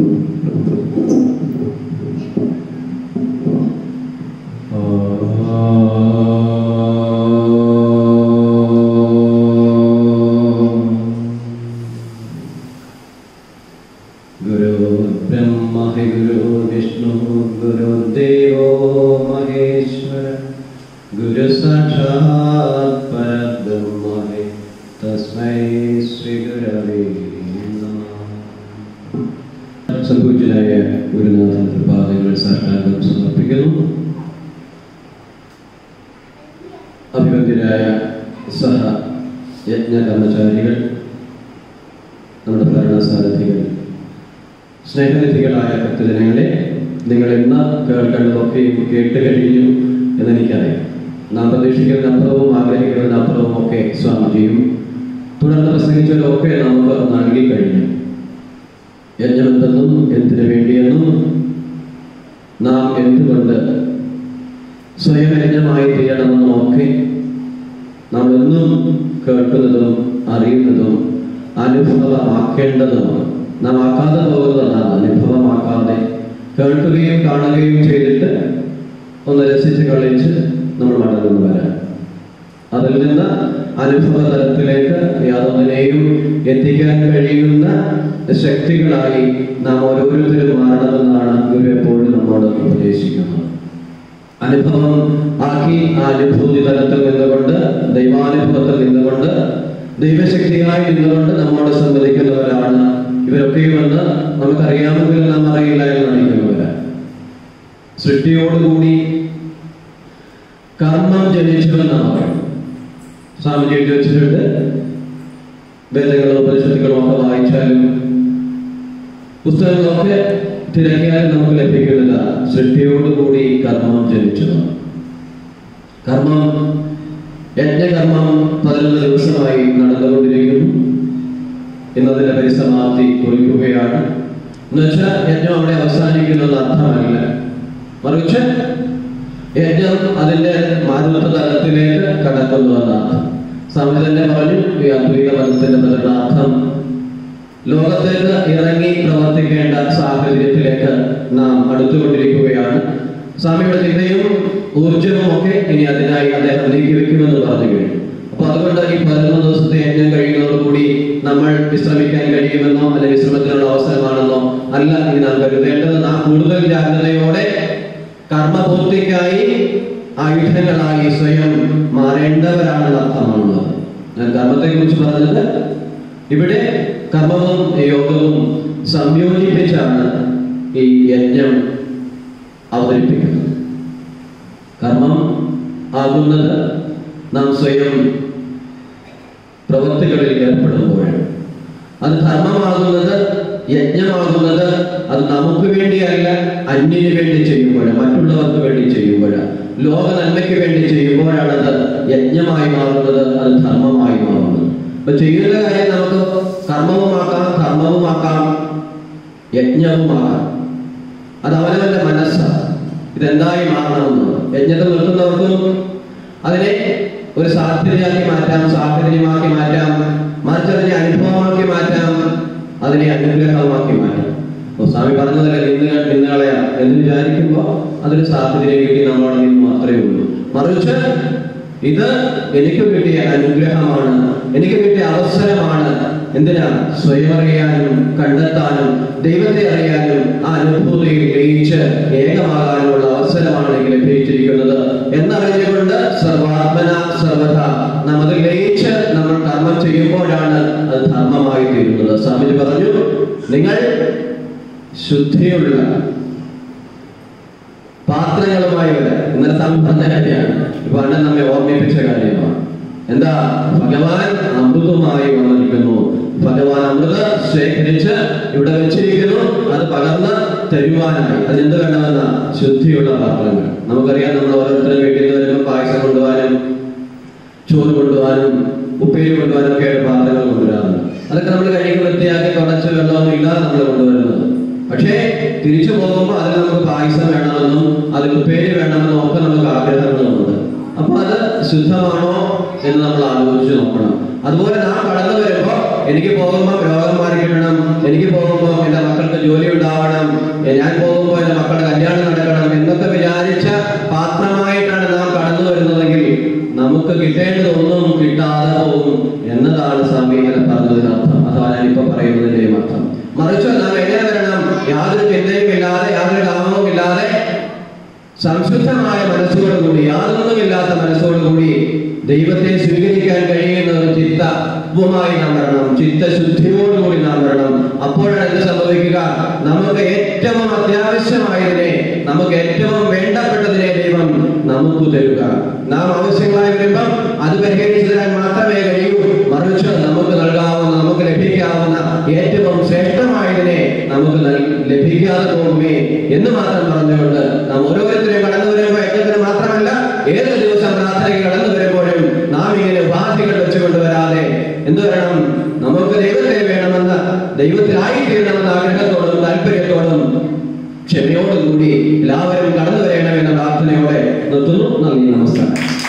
ഗുരു ബ്രഹ്മ ഹി ഗുരു വിഷ്ണു ഗുരുദേവോ മഹേശ്വര ഗുരു സാക്ഷാത് പരബ്രഹ്മ ഹി തസ്മൈ ശ്രീ ഗുരവേ സംഭവിച്ചതായ ഗുരുനാഥൻ പാദങ്ങൾ സാക്ഷാത്കം സമർപ്പിക്കുന്നു അഭിവന്ദ്യരായ സഹ യജ്ഞ കർമ്മചാരികൾ നമ്മുടെ ഭരണസാരഥികൾ സ്നേഹനിധികളായ ഭക്തജനങ്ങളെ നിങ്ങൾ ഇന്ന് കേൾക്കേണ്ടതൊക്കെയും കേട്ട് കഴിഞ്ഞു എന്നെനിക്കറിയാം നാം പ്രതീക്ഷിക്കുന്നതിനപ്പുറവും ആഗ്രഹിക്കുന്നതിനപ്പുറവും ഒക്കെ സ്വാമിജിയും തുടർന്ന് പ്രസംഗിച്ചതൊക്കെ നമുക്ക് നൽകി കഴിഞ്ഞു യജ്ഞമെന്തെന്നും എന്തിനു വേണ്ടിയെന്നും നാം എന്തുകൊണ്ട് സ്വയം യജ്ഞമായി തീരണമെന്നും ഒക്കെ നാം എന്നും കേൾക്കുന്നതും അറിയുന്നതും അനുഭവമാക്കേണ്ടതുമാണ് നാം ആക്കാതെ പോകുന്നതാണ് അനുഭവമാക്കാതെ കേൾക്കുകയും കാണുകയും ചെയ്തിട്ട് ഒന്ന് രസിച്ച് കളിച്ച് നമ്മൾ മടങ്ങുന്നു വരാൻ അതിൽ നിന്ന് അനുഭവ തലത്തിലേക്ക് യാതൊന്നിനെയും എത്തിക്കാൻ കഴിയുന്ന ശക്തികളായി നാം ഓരോരുത്തരും മാറണമെന്നാണ് ഗുരു എപ്പോഴും നമ്മോട് ഉപദേശിക്കുന്നത് അനുഭവം ആക്കി ആ അനുഭൂതി തലത്തിൽ നിന്നുകൊണ്ട് ദൈവാനുഭവത്തിൽ നിന്നുകൊണ്ട് ദൈവശക്തിയായി നിന്നുകൊണ്ട് നമ്മോട് സംവദിക്കുന്നവരാണ് ഇവരൊക്കെയുമെന്ന് നമുക്കറിയാമെങ്കിലും നാം അറിയില്ല എന്ന് നടിക്കുന്നവരാണ് സൃഷ്ടിയോടുകൂടി കർമ്മം ജനിച്ചുവെന്നാണ് പറയുന്നത് സ്വാമിജി എഴുതി വെച്ചിട്ടുണ്ട് വേദങ്ങളും ഉപനിഷത്തുകളും ഒക്കെ വായിച്ചാലും പുസ്തകങ്ങളൊക്കെ തിരക്കിയാലും നമുക്ക് ലഭിക്കുന്നില്ല സൃഷ്ടിയോടുകൂടി കർമ്മം ജനിച്ചതാണ് കർമ്മം യജ്ഞകർമ്മം പതിനൊന്ന് ദിവസമായി നടന്നുകൊണ്ടിരിക്കുന്നു ഇന്നതിന്റെ പരിസമാപ്തി കുറിക്കുകയാണ് എന്നുവെച്ചാൽ യജ്ഞം അവിടെ അവസാനിക്കുന്നത് അർത്ഥമല്ല മറിച്ച് യജ്ഞം അതിന്റെ മാരുത്ത തലത്തിലേക്ക് കടക്കുന്നു എന്നാണ് സ്വാമി തന്നെ പറഞ്ഞു ഈ അദ്വൈത പദത്തിന്റെ പരമാർത്ഥം ലോകത്തേക്ക് ഇറങ്ങി പ്രവർത്തിക്കേണ്ട സാഹചര്യത്തിലേക്ക് നാം അടുത്തുകൊണ്ടിരിക്കുകയാണ് സ്വാമിയുടെ ചിന്തയും ഊർജവും ഒക്കെ ഇനി അതിനായി അദ്ദേഹം നീക്കിവെക്കുമെന്ന് പറഞ്ഞു കഴിഞ്ഞു അപ്പൊ അതുകൊണ്ട് ഈ പതിനൊന്ന് ദിവസത്തെ യജ്ഞം കഴിയുന്നതോടുകൂടി നമ്മൾ വിശ്രമിക്കാൻ കഴിയുമെന്നോ അല്ലെങ്കിൽ വിശ്രമത്തിനുള്ള അവസരമാണെന്നോ അല്ല ഇനി നാം കരുതേണ്ടത് നാം കൂടുതൽ ജാഗ്രതയോടെ കർമ്മപൂർത്തിക്കായി ആയുധങ്ങളായി സ്വയം മാറേണ്ടവരാണെന്ന് അർത്ഥമാണുള്ളത് ഞാൻ കർമ്മത്തെ കുറിച്ച് പറഞ്ഞത് ഇവിടെ കർമ്മവും യോഗവും സംയോജിപ്പിച്ചാണ് ഈ യജ്ഞം അവതരിപ്പിക്കുന്നത് കർമ്മം ആകുന്നത് നാം സ്വയം പ്രവൃത്തികളിൽ ഏർപ്പെടുമ്പോഴാണ് അത് ധർമ്മമാകുന്നത് യജ്ഞമാകുന്നത് അത് നമുക്ക് വേണ്ടിയല്ല അന്യന് വേണ്ടി ചെയ്യുമ്പോഴാണ് മറ്റുള്ളവർക്ക് വേണ്ടി ചെയ്യുമ്പോഴാണ് ലോക നന്മയ്ക്ക് വേണ്ടി ചെയ്യുമ്പോഴാണ് അത് യജ്ഞമായി മാറുന്നത് അത് ധർമ്മമായി മാറുന്നത് അപ്പൊ ചെയ്യുന്ന കാര്യം നമുക്ക് കർമ്മവുമാക്കാം ധർമ്മവുമാക്കാം യജ്ഞവുമാക്കാം അത് അവനവന്റെ മനസ്സാണ് ഇതെന്തായി മാറണമെന്ന് യജ്ഞത്തിൽ നിൽക്കുന്നവർക്കും അതിനെ ഒരു സാധ്യതയാക്കി മാറ്റാം സാഹചര്യമാക്കി മാറ്റാം മറിച്ച് അതിനെ അനുഭവമാക്കി മാറ്റാം അതിനെ അനുഗ്രഹമാക്കി മാറ്റാം അപ്പൊ സ്വാമി പറഞ്ഞതല്ല നിന്ന് നിന്ന് കളയാം എന്ന് വിചാരിക്കുമ്പോൾ അതൊരു സാഹചര്യം കിട്ടി നമ്മളോട് നിന്ന് മാത്രമേ ഉള്ളൂ മറിച്ച് ഇത് എനിക്ക് കിട്ടിയ അനുഗ്രഹമാണ് എനിക്ക് കിട്ടിയ അവസരമാണ് എന്തിനാ സ്വയം അറിയാനും കണ്ടെത്താനും ദൈവത്തെ അറിയാനും ആ അനുഭൂതിയിൽ ലയിച്ച് ഏകമാകാനുമുള്ള അവസരമാണ് എനിക്ക് ലഭിച്ചിരിക്കുന്നത് എന്നറിഞ്ഞുകൊണ്ട് സർവാത്മന സർവഥ നാം അതിൽ ലയിച്ച് നമ്മൾ കർമ്മം ചെയ്യുമ്പോഴാണ് അത് ധർമ്മമായി തീരുന്നത് സ്വാമിജി പറഞ്ഞു നിങ്ങൾ ശുദ്ധിയുള്ള പാത്രങ്ങളുമായി വരാം ഇന്നലെ സ്വാമി പറഞ്ഞ കാര്യമാണ് ഇപ്പൊ അണ്ണൻ നമ്മെ ഓർമ്മിപ്പിച്ച കാര്യമാണ് എന്താ ഭഗവാൻ അമൃതമായി വന്നിരിക്കുന്നു ഭഗവാൻ അമൃത ശേഖരിച്ച് ഇവിടെ വെച്ചിരിക്കുന്നു അത് പകർന്ന് തരുവാനായി അതിനെന്ത് വേണമെന്ന ശുദ്ധിയുള്ള പാത്രങ്ങൾ നമുക്കറിയാം നമ്മൾ ഓരോരുത്തരും വീട്ടിൽ നിന്ന് വരുമ്പോൾ പായസം കൊണ്ടുപോകാനും ചോറ് കൊണ്ടുപോകാനും ഉപ്പേരി കൊണ്ടുപോകാനും ഒക്കെ ആയിട്ട് പാത്രങ്ങൾ കൊണ്ടുവരാറുണ്ട് അതൊക്കെ നമ്മൾ കഴുകി വൃത്തിയാക്കി തുടച്ച് വെള്ളമൊന്നും ഇല്ലാതെ നമ്മൾ കൊണ്ടുവരുന്നത് പക്ഷേ തിരിച്ചു പോകുമ്പോൾ അതിൽ നമുക്ക് പായസം വേണമെന്നും അതിൽ ഉപ്പേരി വേണമെന്നും ഒക്കെ നമുക്ക് ആഗ്രഹങ്ങളുണ്ട് അപ്പൊ അത് ശുദ്ധമാണോ എന്ന് നമ്മൾ ആലോചിച്ച് നോക്കണം അതുപോലെ നാം കടന്നു വരുമ്പോൾ എനിക്ക് പോകുമ്പോൾ രോഗം മാറി കിട്ടണം എനിക്ക് പോകുമ്പോൾ എൻ്റെ മക്കൾക്ക് ജോലി ഉണ്ടാവണം ഞാൻ പോകുമ്പോൾ എൻ്റെ മക്കളുടെ കല്യാണം നടക്കണം എന്നൊക്കെ വിചാരിച്ച പാത്രമായിട്ടാണ് നാം കടന്നു വരുന്നതെങ്കിൽ നമുക്ക് കിട്ടേണ്ടതൊന്നും കിട്ടാതെ പോകും എന്നതാണ് സ്വാമി ഇങ്ങനെ പറഞ്ഞതിനർത്ഥം അഥവാ ഞാനിപ്പോ പറയുന്നതിന്റെയും അർത്ഥം മറിച്ച് നാം എങ്ങനെ വരണം യാതൊരു ചിന്തയും ഇല്ലാതെ യാതൊരു കാമവും ഇല്ലാതെ സംശുദ്ധമായ മനസ്സോടുകൂടി യാതൊന്നുമില്ലാത്ത മനസ്സോടുകൂടി ദൈവത്തെ സ്വീകരിക്കാൻ കഴിയുന്ന ഒരു ചിത്തവുമായി നാം വരണം ചിത്തശുദ്ധിയോടുകൂടി നാം വരണം അപ്പോഴാണ് എന്ത് സംഭവിക്കുക നമുക്ക് ഏറ്റവും അത്യാവശ്യമായതിനെ നമുക്ക് ഏറ്റവും വേണ്ടപ്പെട്ടതിനെ ദൈവം നമുക്ക് തരുക നാം ആവശ്യങ്ങളായി വരുമ്പം അത് പരിഹരിച്ചു തരാൻ മാത്രമേ കഴിയൂ മറിച്ച് നമുക്ക് നൽകാവുന്ന നമുക്ക് ലഭിക്കാവുന്ന ഏറ്റവും ശ്രേഷ്ഠമായതിനെ നമുക്ക് നൽ- ലഭിക്കാതെ പോകുമേ എന്ന് മാത്രം പറഞ്ഞുകൊണ്ട് നാം ഓരോരുത്തരെയും കടന്നു വരുമ്പോൾ യജ്ഞത്തിന് മാത്രമല്ല ഏത് ദിവസം പ്രാർത്ഥനയ്ക്ക് കടന്നു വരുമ്പോഴും നാം ഇങ്ങനെ ഉപാധികൾ വെച്ചുകൊണ്ട് വരാതെ എന്ത് വേണം നമുക്ക് ദൈവത്തെ വേണമെന്ന് ദൈവത്തിലായി തീരണമെന്ന ആഗ്രഹത്തോടും താല്പര്യത്തോടും ക്ഷമയോടും കൂടി എല്ലാവരും കടന്നു വരണമെന്ന പ്രാർത്ഥനയോടെ നിർത്തുന്നു നന്ദി നമസ്കാരം